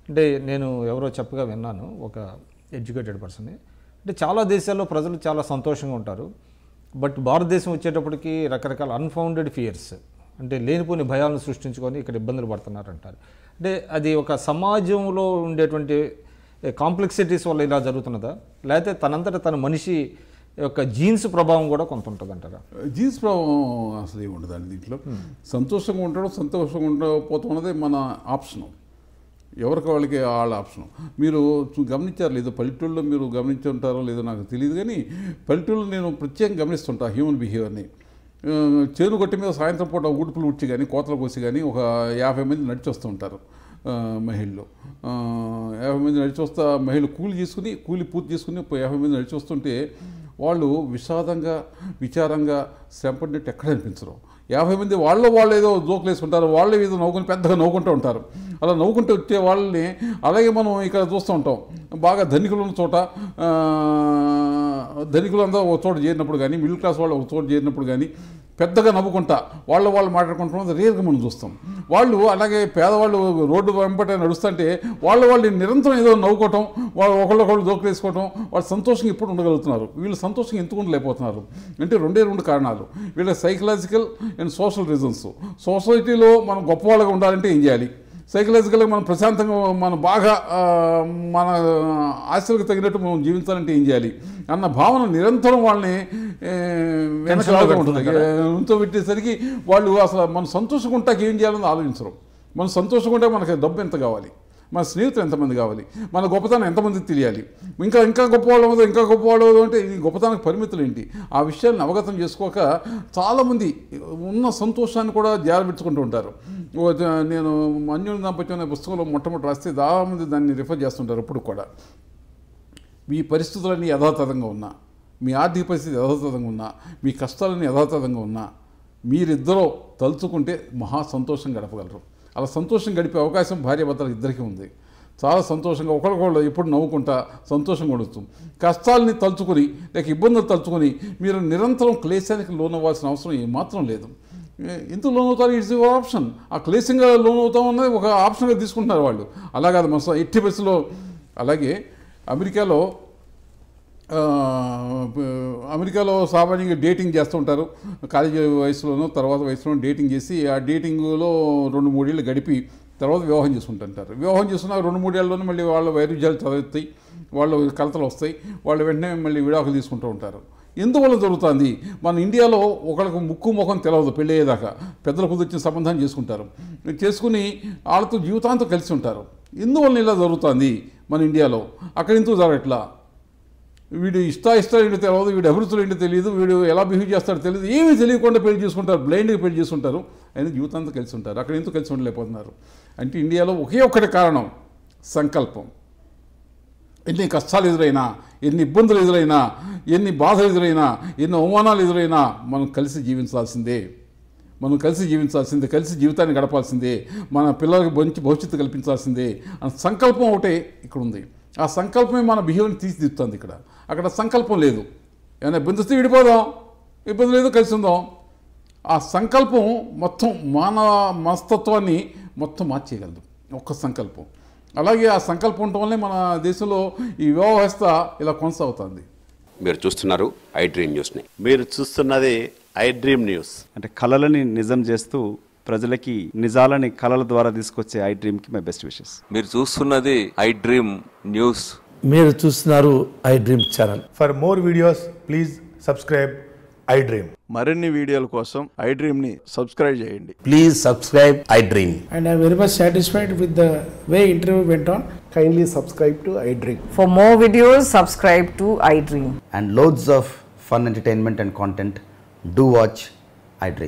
అంటే నేను ఎవరో చెప్పగా విన్నాను ఒక ఎడ్యుకేటెడ్ పర్సన్ని అంటే చాలా దేశాల్లో ప్రజలు చాలా సంతోషంగా ఉంటారు బట్ భారతదేశం వచ్చేటప్పటికి రకరకాల అన్ఫౌండెడ్ ఫియర్స్ అంటే లేనిపోని భయాలను సృష్టించుకొని ఇక్కడ ఇబ్బందులు పడుతున్నారు అంటారు అంటే అది ఒక సమాజంలో ఉండేటువంటి కాంప్లెక్సిటీస్ వల్ల ఇలా జరుగుతున్నదా లేకపోతే తనంతట తన మనిషి యొక్క జీన్స్ ప్రభావం కూడా కొంత ఉంటుంది అంటారా జీన్స్ ప్రభావం అసలు ఏమి ఉండదండి దీంట్లో సంతోషంగా ఉంటాడు సంతోషంగా ఉండకపోవడం అనేది మన ఆప్షను ఎవరికి వాళ్ళకి వాళ్ళ ఆప్షన్ మీరు చూ- గమనించారు లేదో పల్లెటూళ్ళలో మీరు గమనించి ఉంటారో లేదో నాకు తెలియదు కానీ పల్లెటూళ్ళలో నేను ప్రత్యేకంగా గమనిస్తుంటా హ్యూమన్ బిహేవియర్ని ఆ, చేను గట్టి మీద సాయంత్రం పూట ఊడుపులు ఉడిచి కానీ కోతలు కోసి కానీ ఒక యాభై మంది నడిచి వస్తూ ఉంటారు ఆ, మహిళలు ఆ, యాభై మంది నడిచి వస్తా మహిళలు కూలి చేసుకుని కూలి పూర్తి చేసుకుని ఒక యాభై మంది నడిచి వస్తుంటే వాళ్ళు విషాదంగా విచారంగా శ్రమపడినట్టు ఎక్కడ అనిపించరు యాభై మంది వాళ్ళు వాళ్ళు ఏదో జోకులు వేసుకుంటారు వాళ్ళు ఏదో నవ్వుకుని పెద్దగా నవ్వుకుంటూ ఉంటారు అలా నవ్వుకుంటూ వచ్చే వాళ్ళని అలాగే మనం ఇక్కడ చూస్తూ ఉంటాం బాగా ధనికులు ఉన్న చోట ఆ, ధనికులు అందరూ ఒక చోట చేరినప్పుడు కానీ మిడిల్ క్లాస్ వాళ్ళు ఒక చోట చేరినప్పుడు కానీ పెద్దగా నవ్వుకుంటా వాళ్ళు వాళ్ళు మాట్లాడుకుంటున్నది రేరుగా మనం చూస్తాం వాళ్ళు అలాగే పేదవాళ్ళు రోడ్డు వెంబట నడుస్తుంటే వాళ్ళు వాళ్ళు నిరంతరం ఏదో నవ్వుకోవటం వాళ్ళు ఒకళ్ళొకళ్ళు జోకులు వేసుకోవటం వాళ్ళు సంతోషంగా ఇప్పుడు ఉండగలుగుతున్నారు వీళ్ళు సంతోషంగా ఎందుకు ఉండలేకపోతున్నారు అంటే రెండే రెండు కారణాలు వీళ్ళ సైకలాజికల్ అండ్ సోషల్ రీజన్స్ సొసైటీలో మనం గొప్పవాళ్ళగా ఉండాలంటే ఏం చేయాలి సైకలాజికల్గా మనం ప్రశాంతంగా మనం బాగా ఆ, మన ఆశలకు తగినట్టు మనం జీవించాలంటే ఏం చేయాలి అన్న భావన నిరంతరం వాళ్ళని ఏ, వెనకాలగా ఉంటుంది ఉంతో పెట్టేసరికి వాళ్ళు అసలు మనం సంతోషంగా ఉంటాకి ఏం చేయాలని ఆలోచించరు మనం సంతోషంగా ఉంటే మనకి డబ్బు ఎంత కావాలి మన స్నేహితులు ఎంతమంది కావాలి మన గొప్పతనం ఎంతమందికి తెలియాలి ఇంకా ఇంకా గొప్పవాళ్ళు అవ్వదు ఇంకా గొప్పవాళ్ళు అవ్వదు అంటే ఈ గొప్పతనానికి పరిమితులు ఏంటి ఆ విషయాలను అవగతం చేసుకోక చాలామంది ఉన్న సంతోషాన్ని కూడా జారబెట్టుకుంటూ ఉంటారు ఓ జ- నేను అన్యుల దాంపత్యం అనే పుస్తకంలో మొట్టమొదటి రాస్తే చాలామంది దాన్ని రిఫర్ చేస్తుంటారు ఇప్పుడు కూడా మీ పరిస్థితులన్నీ యథాతథంగా ఉన్నా మీ ఆర్థిక పరిస్థితి యథాతథంగా ఉన్నా మీ కష్టాలన్నీ యథాతథంగా ఉన్నా మీరిద్దరూ తలుచుకుంటే మహా సంతోషం గడపగలరు అలా సంతోషం గడిపే అవకాశం భార్యాభర్తలు ఇద్దరికీ ఉంది చాలా సంతోషంగా ఒకరికొకళ్ళు ఎప్పుడు నవ్వుకుంటా సంతోషంగా ఉండొచ్చు కష్టాలని తలుచుకొని లేక ఇబ్బందులు తలుచుకొని మీరు నిరంతరం క్లేశానికి లోనవ్వాల్సిన అవసరం ఏమాత్రం లేదు ఏ- ఎందుకు లోన్ అవుతారు ఇట్స్ యువర్ ఆప్షన్ ఆ క్లేశంగా లోన్ అవుతాం అన్నది ఒక ఆప్షన్గా తీసుకుంటున్నారు వాళ్ళు అలా కాదు మన ఎట్టి బస్సులో అలాగే అమెరికాలో ఆ, అమెరికాలో సామాన్యంగా డేటింగ్ చేస్తుంటారు కాలేజీ వయసులోనో తర్వాత వయసులోనో డేటింగ్ చేసి ఆ డేటింగ్లో రెండు మూడేళ్ళు గడిపి తర్వాత వివాహం చేసుకుంటుంటారు వివాహం చేసుకున్న రెండు మూడేళ్ళలోనే మళ్ళీ వాళ్ళ వైరుధ్యాలు చదువుతాయి వాళ్ళు కలతలు వస్తాయి వాళ్ళు వెంటనే మళ్ళీ విడాకులు తీసుకుంటూ ఉంటారు ఎందువల్ల జరుగుతుంది మన ఇండియాలో ఒకళ్ళకు ముక్కు ముఖం తెలవదు పెళ్ళి అయ్యేదాకా పెద్దల కుదిర్చిన సంబంధాన్ని చేసుకుంటారు చేసుకుని వాళ్ళతో జీవితాంతం కలిసి ఉంటారు ఎందువల్ల ఇలా జరుగుతుంది మన ఇండియాలో అక్కడ ఎందుకు జరగట్లా వీడు ఇష్ట ఇష్టాలు ఏంటో తెలియదు వీడు అభివృద్ధులు ఏంటో తెలియదు వీడు ఎలా బిహేవ్ చేస్తాడో తెలియదు ఏమీ తెలియకుండా పెళ్లి చేసుకుంటారు బ్లైండ్గా పెళ్లి చేసుకుంటారు అయినా జీవితాంతం కలిసి ఉంటారు అక్కడ ఎందుకు కలిసి ఉండలేకపోతున్నారు అంటే ఇండియాలో ఒకే ఒక్కటి కారణం సంకల్పం ఎన్ని కష్టాలు ఎదురైనా ఎన్ని ఇబ్బందులు ఎదురైనా ఎన్ని బాధలు ఎదురైనా ఎన్ని అవమానాలు ఎదురైనా మనం కలిసి జీవించాల్సిందే మనం కలిసి జీవించాల్సిందే కలిసి జీవితాన్ని గడపాల్సిందే మన పిల్లలకి మంచి భవిష్యత్తు కల్పించాల్సిందే అన్న సంకల్పం ఒకటే ఇక్కడ ఉంది ఆ సంకల్పమే మన బిహేవియర్ని తీర్చిదిద్దుతుంది ఇక్కడ అక్కడ సంకల్పం లేదు ఏమైనా ఇబ్బంది వస్తే విడిపోదాం ఇబ్బంది లేదు కలిసి ఉందాం ఆ సంకల్పం మొత్తం మానవ మనస్తత్వాన్ని మొత్తం మార్చేయగలదు ఒక్క సంకల్పం అలాగే ఆ సంకల్పం ఉండటం వల్లే మన దేశంలో ఈ వివాహ వ్యవస్థ ఇలా కొనసాగుతుంది మీరు చూస్తున్నారు ఐ డ్రీమ్ న్యూస్ని మీరు చూస్తున్నది ఐ డ్రీమ్ న్యూస్ అంటే కళలని నిజం చేస్తూ ప్రజలకి నిజాలని కళల ద్వారా తీసుకొచ్చే ఐ డ్రీమ్కి మై బెస్ట్ విషెస్ మీరు చూస్తున్నది ఐ డ్రీమ్ న్యూస్ మీరు చూస్తున్నారు iDream channel For more videos, please subscribe iDream. మరిన్ని వీడియోల కోసం ఐ డ్రీమ్ని సబ్స్క్రైబ్ చేయండి please subscribe iDream and I'm very much satisfied with the way interview went on. Kindly subscribe to iDream. For more videos, subscribe to iDream. and loads of fun entertainment and content, do watch iDream.